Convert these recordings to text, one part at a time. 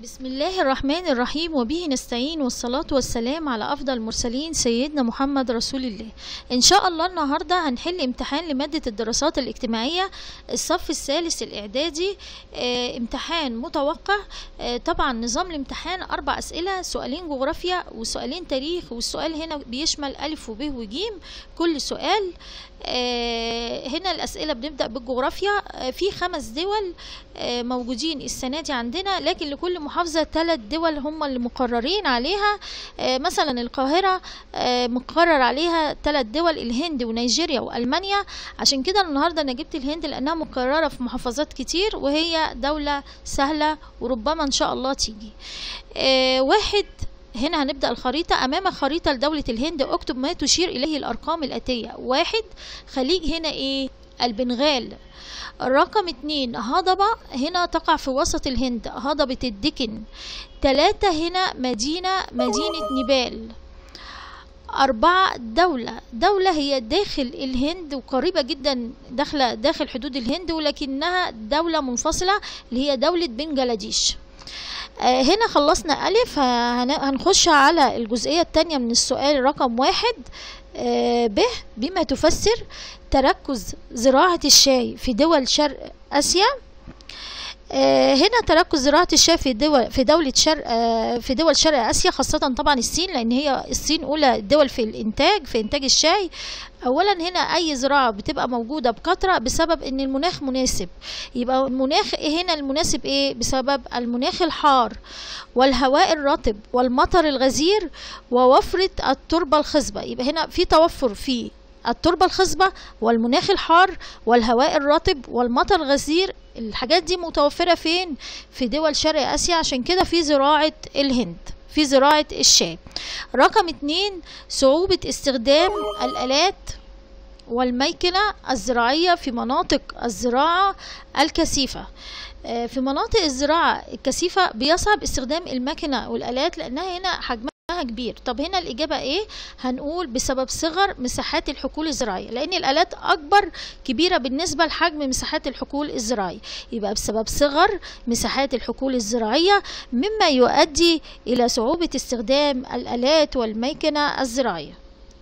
بسم الله الرحمن الرحيم وبه نستعين والصلاة والسلام على أفضل المرسلين سيدنا محمد رسول الله إن شاء الله النهاردة هنحل امتحان لمادة الدراسات الاجتماعية الصف الثالث الإعدادي آه امتحان متوقع آه طبعا نظام الامتحان أربع أسئلة سؤالين جغرافيا وسؤالين تاريخ والسؤال هنا بيشمل ألف وب وجيم كل سؤال آه هنا الأسئلة بنبدأ بالجغرافيا آه في خمس دول آه موجودين السنة دي عندنا لكن لكل محافظة ثلاث دول هم اللي مقررين عليها آه مثلا القاهرة آه مقرر عليها ثلاث دول الهند ونيجيريا وألمانيا عشان كده النهاردة أنا جبت الهند لأنها مقررة في محافظات كتير وهي دولة سهلة وربما إن شاء الله تيجي آه واحد هنا هنبدأ الخريطة أمام خريطة لدولة الهند اكتب ما تشير إليه الأرقام الآتية واحد خليج هنا إيه البنغال رقم اتنين هضبة هنا تقع في وسط الهند هضبة الدكن تلاتة هنا مدينة مدينة نيبال أربعة دولة دولة هي داخل الهند وقريبة جدا داخلة داخل حدود الهند ولكنها دولة منفصلة اللي هي دولة بنجلاديش آه هنا خلصنا ألف هنخش على الجزئية التانية من السؤال رقم واحد آه ب بما تفسر تركز زراعة الشاي في دول شرق آسيا آه هنا تركز زراعة الشاي في دول في دولة شرق آه في دول شرق آسيا خاصة طبعا الصين لأن هي الصين أولى الدول في الإنتاج في إنتاج الشاي أولا هنا أي زراعة بتبقى موجودة بكثرة بسبب إن المناخ مناسب يبقى المناخ هنا المناسب إيه بسبب المناخ الحار والهواء الرطب والمطر الغزير ووفرة التربة الخصبة يبقى هنا في توفر في التربة الخصبة والمناخ الحار والهواء الرطب والمطر الغزير الحاجات دي متوفرة فين في دول شرق آسيا عشان كده في زراعة الهند في زراعة الشاي رقم اتنين صعوبة استخدام الآلات والميكنة الزراعية في مناطق الزراعة الكثيفة في مناطق الزراعة الكثيفة بيصعب استخدام المكنة والآلات لأنها هنا حجمها كبير طب هنا الإجابة إيه هنقول بسبب صغر مساحات الحقول الزراعية لأن الآلات أكبر كبيرة بالنسبة لحجم مساحات الحقول الزراعية يبقى بسبب صغر مساحات الحقول الزراعية مما يؤدي إلى صعوبة استخدام الآلات والميكنة الزراعية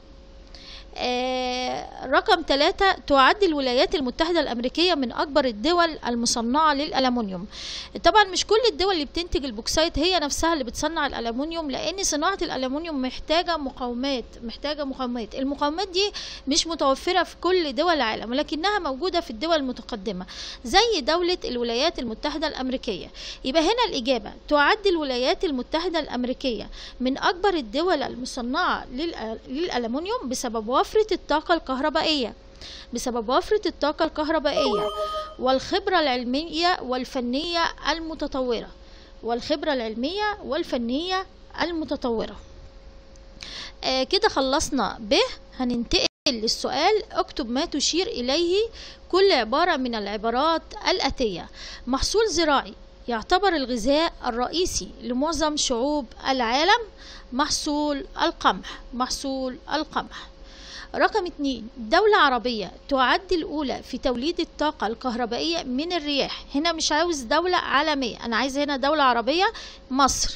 آه رقم ثلاثة تعد الولايات المتحدة الأمريكية من أكبر الدول المصنعة للألمنيوم طبعا مش كل الدول اللي بتنتج البوكسايت هي نفسها اللي بتصنع الألمنيوم لأن صناعة الألمنيوم محتاجة مقاومات محتاجة مقاومات المقاومات دي مش متوفرة في كل دول العالم ولكنها موجودة في الدول المتقدمة زي دولة الولايات المتحدة الأمريكية يبقى هنا الإجابة تعد الولايات المتحدة الأمريكية من أكبر الدول المصنعة للألمنيوم بسبب وفرة الطاقة الكهربائية بسبب وفرة الطاقة الكهربائية والخبرة العلمية والفنية المتطورة والخبرة العلمية والفنية المتطورة آه كده خلصنا ب هننتقل للسؤال اكتب ما تشير إليه كل عبارة من العبارات الآتية محصول زراعي يعتبر الغذاء الرئيسي لمعظم شعوب العالم محصول القمح محصول القمح رقم اتنين دولة عربية تعد الأولى في توليد الطاقة الكهربائية من الرياح هنا مش عاوز دولة عالمية أنا عايز هنا دولة عربية مصر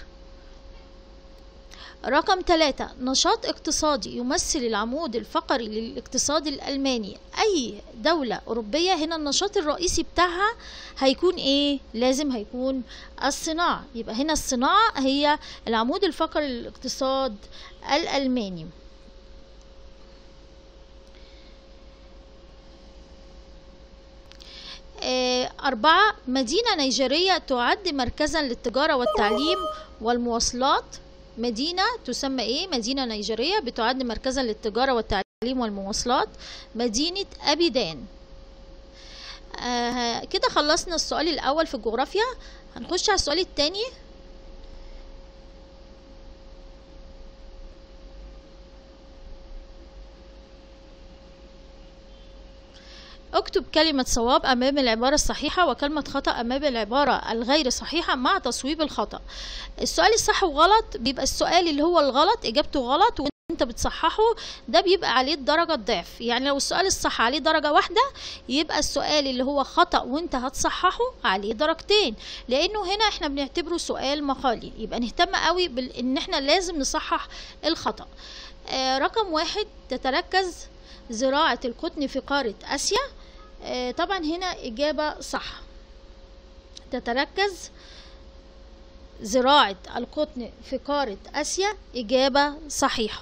رقم ثلاثة نشاط اقتصادي يمثل العمود الفقري للاقتصاد الألماني أي دولة أوروبية هنا النشاط الرئيسي بتاعها هيكون إيه؟ لازم هيكون الصناعة يبقى هنا الصناعة هي العمود الفقري للاقتصاد الألماني أربعة مدينة نيجيرية تعد مركزا للتجارة والتعليم والمواصلات مدينة تسمى إيه؟ مدينة نيجيرية بتعد مركزا للتجارة والتعليم والمواصلات مدينة أبيدان آه كده خلصنا السؤال الأول في الجغرافيا هنخش على السؤال التاني اكتب كلمة صواب أمام العبارة الصحيحة وكلمة خطأ أمام العبارة الغير صحيحة مع تصويب الخطأ السؤال الصح وغلط بيبقى السؤال اللي هو الغلط إجابته غلط انت بتصححه ده بيبقى عليه الدرجة الضعف يعني لو السؤال الصح عليه درجة واحدة يبقى السؤال اللي هو خطأ وانت هتصححه عليه درجتين لانه هنا احنا بنعتبره سؤال مقالي يبقى نهتم قوي بان احنا لازم نصحح الخطأ آه رقم واحد تتركز زراعة القطن في قارة آسيا آه طبعا هنا إجابة صح تتركز زراعة القطن في قارة آسيا إجابة صحيحة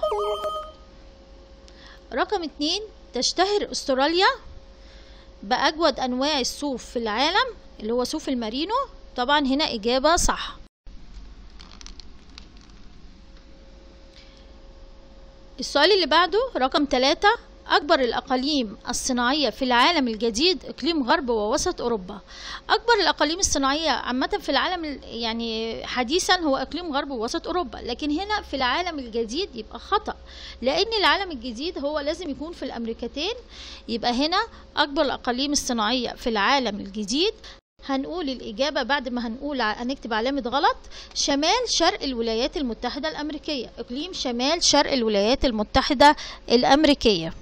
رقم اتنين تشتهر أستراليا بأجود أنواع الصوف في العالم اللي هو صوف المارينو طبعا هنا إجابة صح السؤال اللي بعده رقم ثلاثة أكبر الأقاليم الصناعية في العالم الجديد إقليم غرب ووسط أوروبا أكبر الأقاليم الصناعية عامة في العالم يعني حديثا هو إقليم غرب ووسط أوروبا لكن هنا في العالم الجديد يبقى خطأ لأن العالم الجديد هو لازم يكون في الأمريكتين يبقى هنا أكبر الأقاليم الصناعية في العالم الجديد هنقول الإجابة بعد ما هنقول هنكتب علامة غلط شمال شرق الولايات المتحدة الأمريكية إقليم شمال شرق الولايات المتحدة الأمريكية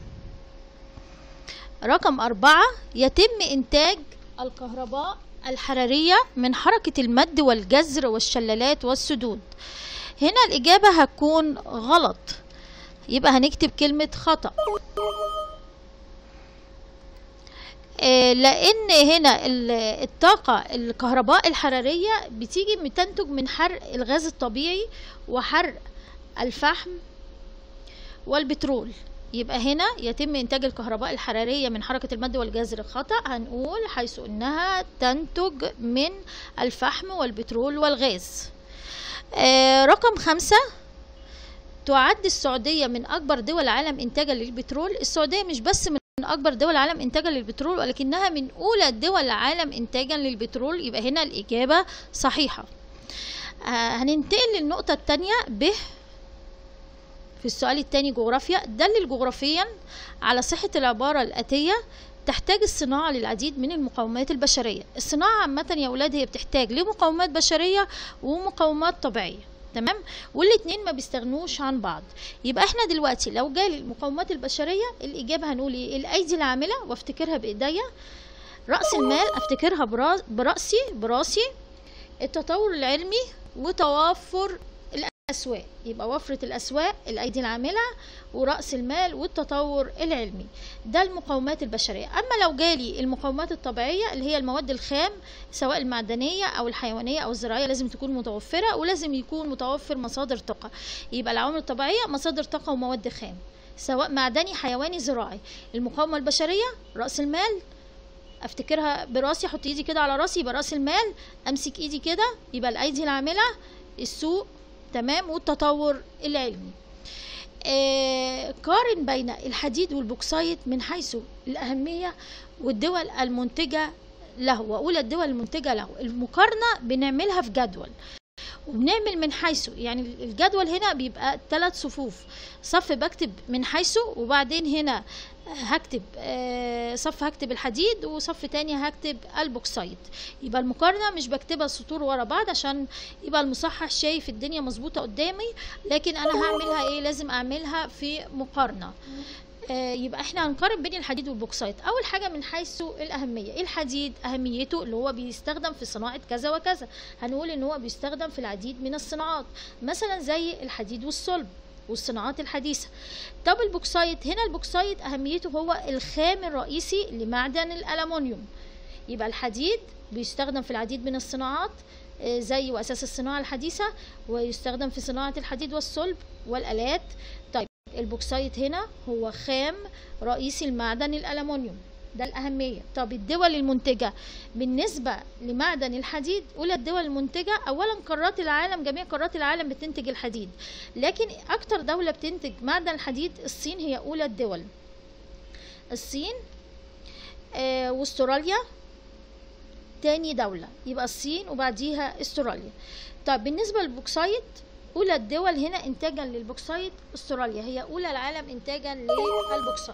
رقم أربعة يتم إنتاج الكهرباء الحرارية من حركة المد والجزر والشلالات والسدود هنا الإجابة هتكون غلط يبقى هنكتب كلمة خطأ لان هنا الطاقة الكهرباء الحرارية بتيجي بتنتج من حرق الغاز الطبيعي وحرق الفحم والبترول يبقى هنا يتم انتاج الكهرباء الحرارية من حركة المد والجزر خطأ هنقول حيث انها تنتج من الفحم والبترول والغاز آه رقم خمسة تعد السعودية من أكبر دول العالم إنتاجا للبترول السعودية مش بس من من أكبر دول العالم إنتاجا للبترول ولكنها من أولى دول العالم إنتاجا للبترول يبقى هنا الإجابة صحيحة آه هننتقل للنقطة الثانية ب في السؤال الثاني جغرافيا دلل جغرافيا على صحة العبارة الآتية تحتاج الصناعة للعديد من المقومات البشرية الصناعة عامة يا أولاد هي بتحتاج لمقومات بشرية ومقومات طبيعية تمام والاتنين ما بيستغنوش عن بعض يبقى احنا دلوقتي لو جالي المقومات البشريه الاجابه هنقول ايه الايدي العامله وافتكرها بايديا راس المال افتكرها براسي براسي التطور العلمي وتوافر الاسواق يبقى وفره الاسواق الايدي العامله وراس المال والتطور العلمي ده المقومات البشريه اما لو جالي المقومات الطبيعيه اللي هي المواد الخام سواء المعدنيه او الحيوانيه او الزراعيه لازم تكون متوفره ولازم يكون متوفر مصادر طاقه يبقى العوامل الطبيعيه مصادر طاقه ومواد خام سواء معدني حيواني زراعي المقاومه البشريه راس المال افتكرها براسي احط ايدي كده على راسي يبقى راس المال امسك ايدي كده يبقى الايدي العامله السوق تمام والتطور العلمي آه قارن بين الحديد والبوكسايت من حيث الأهمية والدول المنتجة له وأولى الدول المنتجة له المقارنة بنعملها في جدول وبنعمل من حيث يعني الجدول هنا بيبقى ثلاث صفوف صف بكتب من حيث وبعدين هنا هكتب صف هكتب الحديد وصف تاني هكتب البوكسايت يبقى المقارنة مش بكتبها سطور ورا بعض عشان يبقى المصحح شايف الدنيا مظبوطة قدامي لكن انا هعملها ايه لازم اعملها في مقارنة يبقى احنا هنقارن بين الحديد والبوكسايت اول حاجه من حيث الاهميه ايه الحديد اهميته اللي هو بيستخدم في صناعه كذا وكذا هنقول ان هو بيستخدم في العديد من الصناعات مثلا زي الحديد والصلب والصناعات الحديثة طب البوكسايت هنا البوكسايت أهميته هو الخام الرئيسي لمعدن الألمنيوم يبقى الحديد بيستخدم في العديد من الصناعات زي وأساس الصناعة الحديثة ويستخدم في صناعة الحديد والصلب والآلات طيب البوكسايت هنا هو خام رئيسي المعدن الألمنيوم ده الأهمية طب الدول المنتجة بالنسبة لمعدن الحديد أولى الدول المنتجة أولا قارات العالم جميع قارات العالم بتنتج الحديد لكن أكتر دولة بتنتج معدن الحديد الصين هي أولى الدول الصين آه واستراليا تاني دولة يبقى الصين وبعديها استراليا طب بالنسبة للبوكسايت أولى الدول هنا إنتاجا للبوكسايت استراليا هي أولى العالم إنتاجا للبوكسايت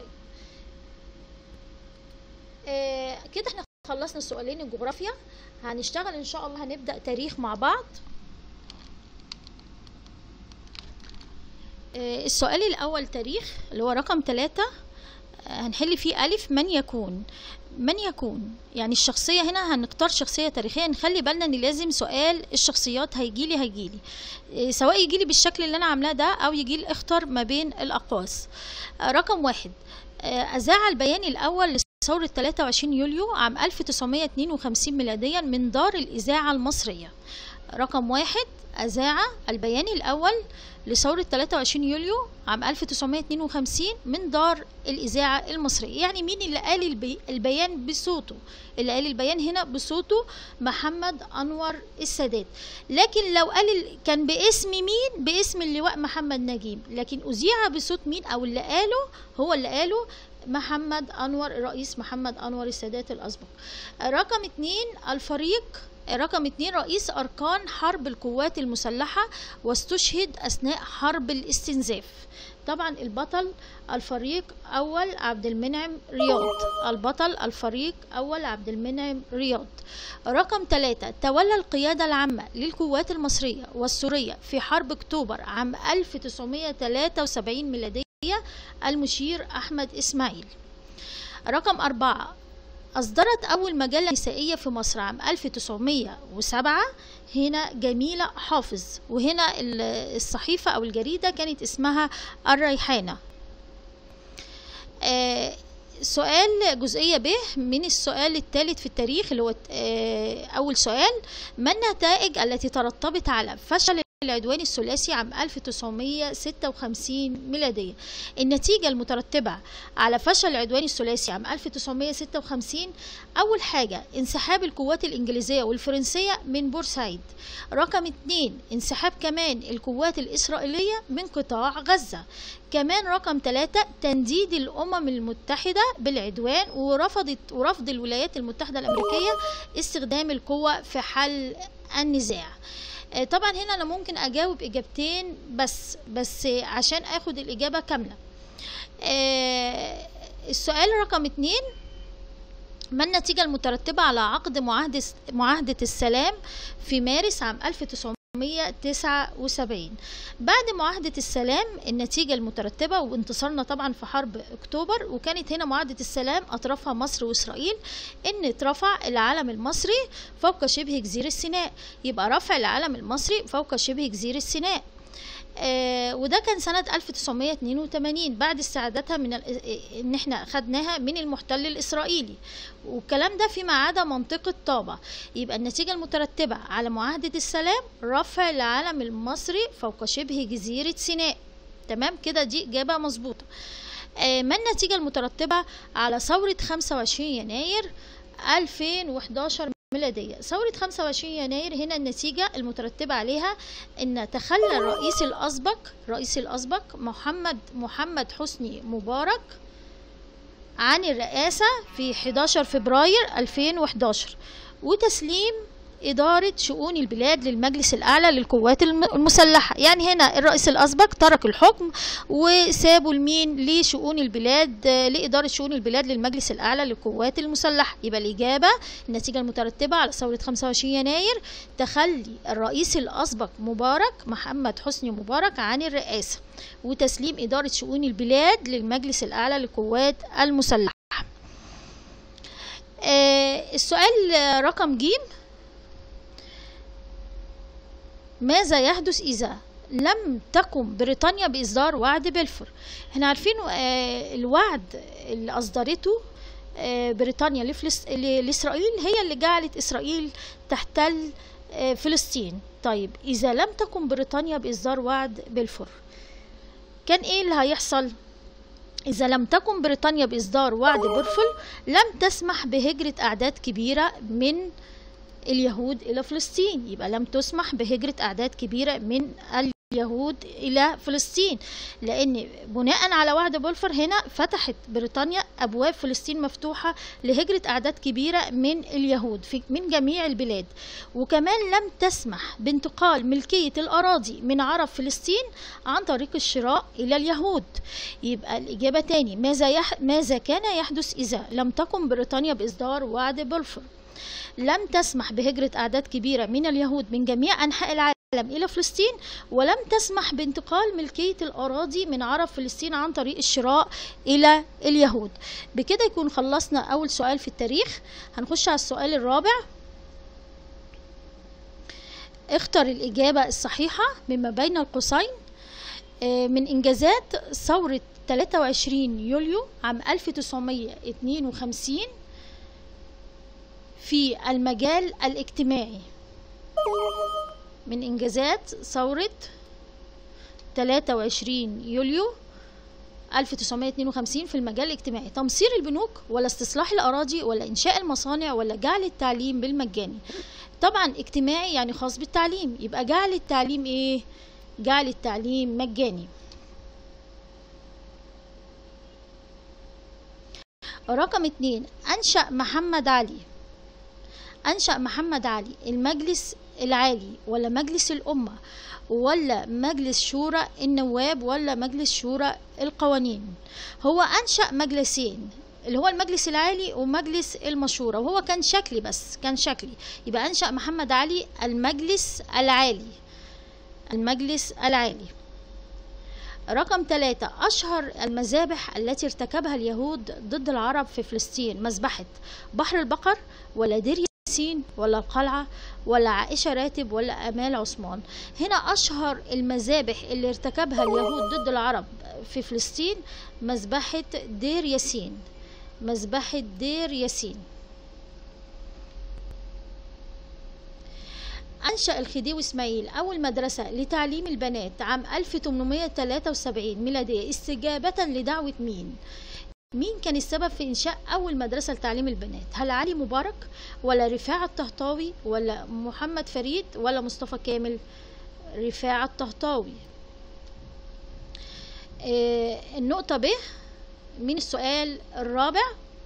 آه كده احنا خلصنا السؤالين الجغرافيا هنشتغل ان شاء الله هنبدأ تاريخ مع بعض آه، السؤال الأول تاريخ اللي هو رقم ثلاثة هنحل فيه ألف من يكون من يكون يعني الشخصية هنا هنختار شخصية تاريخية نخلي بالنا ان لازم سؤال الشخصيات هيجيلي هيجيلي إيه، سواء يجيلي بالشكل اللي انا عاملاه ده او يجيلي اختار ما بين الاقواس آه، رقم واحد آه، أذاع البيان الأول لثورة 23 يوليو عام 1952 ميلاديا من دار الإذاعة المصرية رقم واحد أذاع البيان الأول لثورة 23 يوليو عام 1952 من دار الإذاعة المصرية يعني مين اللي قال البي... البيان بصوته اللي قال البيان هنا بصوته محمد أنور السادات لكن لو قال ال... كان باسم مين باسم اللواء محمد نجيب لكن أذيع بصوت مين أو اللي قاله هو اللي قاله محمد أنور الرئيس محمد أنور السادات الأسبق رقم اتنين الفريق رقم اتنين رئيس أركان حرب القوات المسلحة واستشهد أثناء حرب الاستنزاف طبعا البطل الفريق أول عبد المنعم رياض البطل الفريق أول عبد المنعم رياض رقم ثلاثة تولى القيادة العامة للقوات المصرية والسورية في حرب أكتوبر عام 1973 ميلادية المشير أحمد إسماعيل رقم أربعة أصدرت أول مجلة نسائية في مصر عام 1907 هنا جميلة حافظ وهنا الصحيفة أو الجريدة كانت اسمها الريحانة آه سؤال جزئية ب من السؤال الثالث في التاريخ اللي هو آه أول سؤال ما النتائج التي ترتبط على فشل العدوان الثلاثي عام 1956 ميلادية النتيجة المترتبة على فشل العدوان الثلاثي عام 1956 أول حاجة انسحاب القوات الإنجليزية والفرنسية من بورسعيد رقم اتنين انسحاب كمان القوات الإسرائيلية من قطاع غزة كمان رقم ثلاثة تنديد الأمم المتحدة بالعدوان ورفضت ورفض الولايات المتحدة الأمريكية استخدام القوة في حل النزاع آه، طبعا هنا انا ممكن اجاوب اجابتين بس بس عشان اخد الاجابة كاملة آه، السؤال رقم اتنين ما النتيجة المترتبة على عقد معاهدة معاهدة السلام في مارس عام 1900 1979 بعد معاهدة السلام النتيجة المترتبة وانتصارنا طبعا في حرب اكتوبر وكانت هنا معاهدة السلام اطرافها مصر واسرائيل ان اترفع العلم المصري فوق شبه جزيرة سيناء يبقى رفع العلم المصري فوق شبه جزيرة سيناء آه وده كان سنة 1982 بعد استعادتها من ان احنا خدناها من المحتل الاسرائيلي والكلام ده فيما عدا منطقة طابة يبقى النتيجة المترتبة على معاهدة السلام رفع العلم المصري فوق شبه جزيرة سيناء تمام كده دي إجابة مظبوطة آه ما النتيجة المترتبة على ثورة 25 يناير 2011 ميلادية ثورة 25 يناير هنا النتيجة المترتبة عليها ان تخلى الرئيس الاسبق رئيس الاسبق محمد محمد حسني مبارك عن الرئاسة في 11 فبراير 2011 وتسليم إدارة شؤون البلاد للمجلس الأعلى للقوات المسلحة يعني هنا الرئيس الأسبق ترك الحكم وسابوا لمين لشؤون البلاد لإدارة شؤون البلاد للمجلس الأعلى للقوات المسلحة يبقى الإجابة النتيجة المترتبة على ثورة 25 يناير تخلي الرئيس الأسبق مبارك محمد حسني مبارك عن الرئاسة وتسليم إدارة شؤون البلاد للمجلس الأعلى للقوات المسلحة آه السؤال رقم جيم ماذا يحدث إذا لم تقم بريطانيا بإصدار وعد بلفور احنا عارفين آه الوعد اللي أصدرته آه بريطانيا لفلس... لإسرائيل هي اللي جعلت إسرائيل تحتل آه فلسطين طيب إذا لم تقم بريطانيا بإصدار وعد بلفور كان إيه اللي هيحصل؟ إذا لم تقم بريطانيا بإصدار وعد بلفور لم تسمح بهجرة أعداد كبيرة من اليهود إلى فلسطين يبقى لم تسمح بهجرة أعداد كبيرة من اليهود إلى فلسطين لأن بناء على وعد بولفر هنا فتحت بريطانيا أبواب فلسطين مفتوحة لهجرة أعداد كبيرة من اليهود في من جميع البلاد وكمان لم تسمح بانتقال ملكية الأراضي من عرب فلسطين عن طريق الشراء إلى اليهود يبقى الإجابة تاني ماذا, يح... ماذا كان يحدث إذا لم تقم بريطانيا بإصدار وعد بولفر لم تسمح بهجرة أعداد كبيرة من اليهود من جميع أنحاء العالم العالم إلى فلسطين ولم تسمح بانتقال ملكية الأراضي من عرب فلسطين عن طريق الشراء إلى اليهود بكده يكون خلصنا أول سؤال في التاريخ هنخش على السؤال الرابع اختر الإجابة الصحيحة مما بين القوسين آه، من إنجازات ثورة 23 يوليو عام 1952 في المجال الاجتماعي من إنجازات ثورة 23 يوليو 1952 في المجال الاجتماعي تمصير البنوك ولا استصلاح الأراضي ولا إنشاء المصانع ولا جعل التعليم بالمجاني طبعا اجتماعي يعني خاص بالتعليم يبقى جعل التعليم ايه جعل التعليم مجاني رقم اتنين أنشأ محمد علي أنشأ محمد علي المجلس العالي ولا مجلس الأمة ولا مجلس شورى النواب ولا مجلس شورى القوانين هو أنشأ مجلسين اللي هو المجلس العالي ومجلس المشورة وهو كان شكلي بس كان شكلي يبقى أنشأ محمد علي المجلس العالي المجلس العالي رقم ثلاثة أشهر المذابح التي ارتكبها اليهود ضد العرب في فلسطين مذبحة بحر البقر ولا دير ياسين ولا القلعة ولا عائشة راتب ولا أمال عثمان هنا أشهر المذابح اللي ارتكبها اليهود ضد العرب في فلسطين مذبحة دير ياسين مذبحة دير ياسين أنشأ الخديوي إسماعيل أول مدرسة لتعليم البنات عام 1873 ميلادية استجابة لدعوة مين؟ مين كان السبب في إنشاء أول مدرسة لتعليم البنات؟ هل علي مبارك ولا رفاعة الطهطاوي ولا محمد فريد ولا مصطفى كامل؟ رفاعة الطهطاوي آه النقطة ب من السؤال الرابع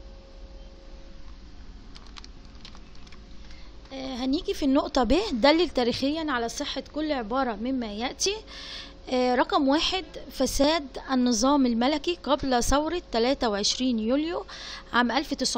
آه، هنيجي في النقطة ب دلل تاريخيا على صحة كل عبارة مما يأتي آه، رقم واحد فساد النظام الملكي قبل ثورة 23 يوليو عام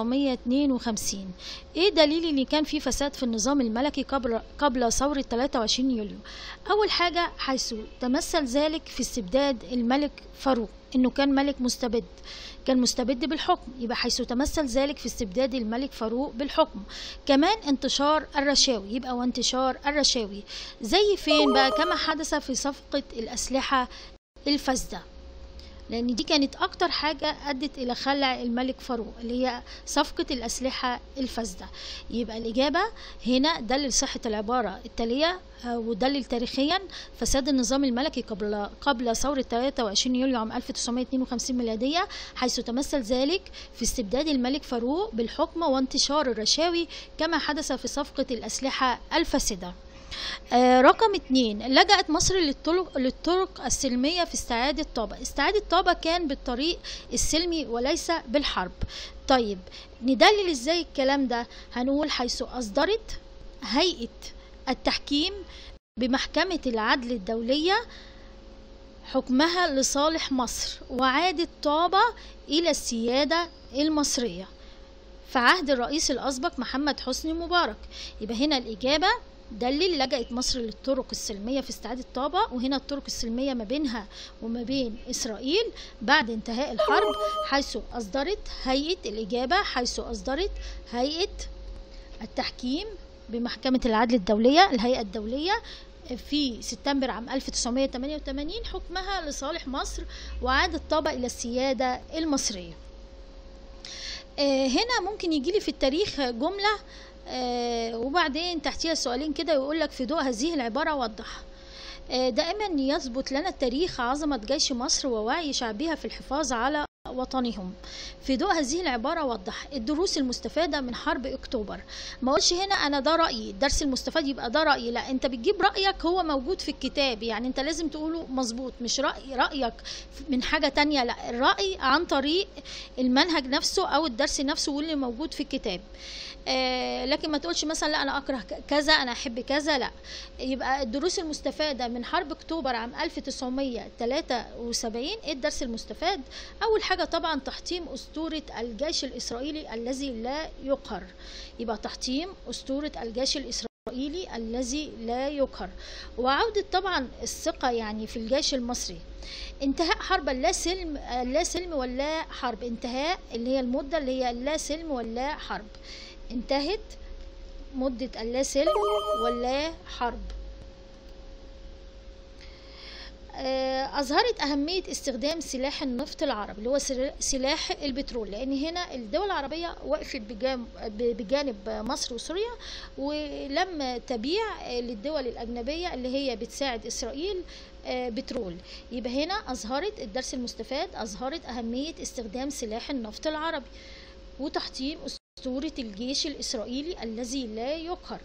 1952 ايه دليل ان كان في فساد في النظام الملكي قبل قبل ثورة 23 يوليو اول حاجة حيث تمثل ذلك في استبداد الملك فاروق انه كان ملك مستبد كان مستبد بالحكم يبقى حيث تمثل ذلك في استبداد الملك فاروق بالحكم كمان انتشار الرشاوي يبقى وانتشار الرشاوي زي فين بقى كما حدث في صفقة الأسلحة الفاسدة لان دي كانت اكتر حاجة ادت الى خلع الملك فاروق اللي هي صفقة الاسلحة الفاسدة يبقى الاجابة هنا دلل صحة العبارة التالية آه، ودلل تاريخيا فساد النظام الملكي قبل قبل ثورة 23 يوليو عام 1952 ميلادية حيث تمثل ذلك في استبداد الملك فاروق بالحكم وانتشار الرشاوي كما حدث في صفقة الأسلحة الفاسدة آه، رقم اتنين لجأت مصر للطرق, للطرق السلمية في استعادة طابة استعادة طابة كان بالطريق السلمي وليس بالحرب طيب ندلل ازاي الكلام ده هنقول حيث أصدرت هيئة التحكيم بمحكمة العدل الدولية حكمها لصالح مصر وعادت طابة إلى السيادة المصرية في عهد الرئيس الأسبق محمد حسني مبارك يبقى هنا الإجابة دلل لجأت مصر للطرق السلمية في استعادة طابة وهنا الطرق السلمية ما بينها وما بين إسرائيل بعد انتهاء الحرب حيث أصدرت هيئة الإجابة حيث أصدرت هيئة التحكيم بمحكمة العدل الدولية الهيئة الدولية في سبتمبر عام 1988 حكمها لصالح مصر وعادت طابة إلى السيادة المصرية آه، هنا ممكن يجيلي في التاريخ جملة آه، وبعدين تحتيها سؤالين كده ويقول لك في ضوء هذه العبارة وضح آه، دائما يثبت لنا التاريخ عظمة جيش مصر ووعي شعبها في الحفاظ على وطنهم في ضوء هذه العبارة وضح الدروس المستفادة من حرب أكتوبر ما اقولش هنا أنا ده رأيي الدرس المستفاد يبقى ده رأيي لا أنت بتجيب رأيك هو موجود في الكتاب يعني أنت لازم تقوله مظبوط مش رأي رأيك من حاجة تانية لا الرأي عن طريق المنهج نفسه أو الدرس نفسه واللي موجود في الكتاب آه لكن ما تقولش مثلا لا انا اكره كذا انا احب كذا لا يبقى الدروس المستفاده من حرب اكتوبر عام 1973 ايه الدرس المستفاد اول حاجه طبعا تحطيم اسطوره الجيش الاسرائيلي الذي لا يقهر يبقى تحطيم اسطوره الجيش الاسرائيلي الإسرائيلي الذي لا يقهر وعودة طبعا الثقة يعني في الجيش المصري انتهاء حرب اللا سلم لا سلم ولا حرب انتهاء اللي هي المدة اللي هي اللا سلم ولا حرب انتهت مدة اللا سلم ولا حرب آه، أظهرت أهمية استخدام سلاح النفط العربي اللي هو سل- سلاح البترول لأن هنا الدول العربية وقفت بجام- ب- بجانب مصر وسوريا ولم تبيع آه، للدول الأجنبية اللي هي بتساعد إسرائيل آه، بترول يبقى هنا أظهرت الدرس المستفاد أظهرت أهمية استخدام سلاح النفط العربي وتحطيم أسطورة الجيش الإسرائيلي الذي لا يقهر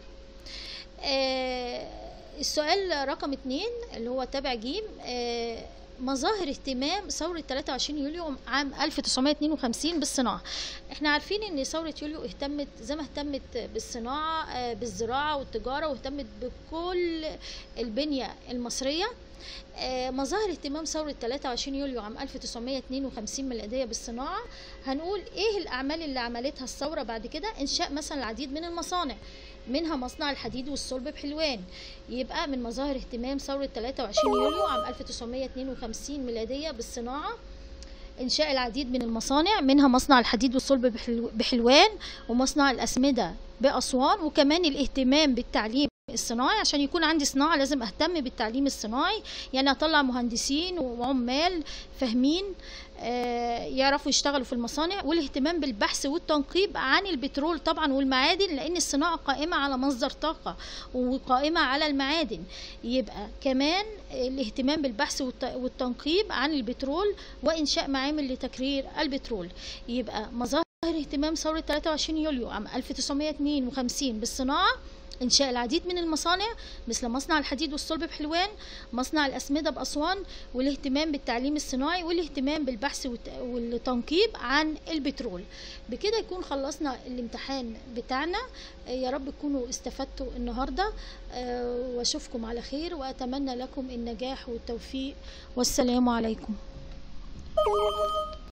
آه، السؤال رقم اتنين اللي هو تابع جيم آه، مظاهر اهتمام ثورة 23 يوليو عام 1952 بالصناعة احنا عارفين ان ثورة يوليو اهتمت زي ما اهتمت بالصناعة آه، بالزراعة والتجارة واهتمت بكل البنية المصرية آه، مظاهر اهتمام ثورة 23 يوليو عام 1952 ميلادية بالصناعة هنقول ايه الأعمال اللي عملتها الثورة بعد كده إنشاء مثلا العديد من المصانع منها مصنع الحديد والصلب بحلوان يبقى من مظاهر اهتمام ثورة 23 يوليو عام 1952 ميلادية بالصناعة إنشاء العديد من المصانع منها مصنع الحديد والصلب بحلو- بحلوان ومصنع الأسمدة بأسوان وكمان الاهتمام بالتعليم الصناعي عشان يكون عندي صناعة لازم أهتم بالتعليم الصناعي يعني أطلع مهندسين وعمال فاهمين آه، يعرفوا يشتغلوا في المصانع والاهتمام بالبحث والتنقيب عن البترول طبعا والمعادن لأن الصناعة قائمة على مصدر طاقة وقائمة على المعادن يبقى كمان الاهتمام بالبحث والت- والتنقيب عن البترول وإنشاء معامل لتكرير البترول يبقى مظاهر اهتمام ثورة 23 يوليو عام 1952 بالصناعة إنشاء العديد من المصانع مثل مصنع الحديد والصلب بحلوان مصنع الأسمدة بأسوان والاهتمام بالتعليم الصناعي والاهتمام بالبحث والت- والتنقيب عن البترول بكده يكون خلصنا الامتحان بتاعنا آه، يا رب تكونوا استفدتوا النهاردة آه، واشوفكم على خير وأتمنى لكم النجاح والتوفيق والسلام عليكم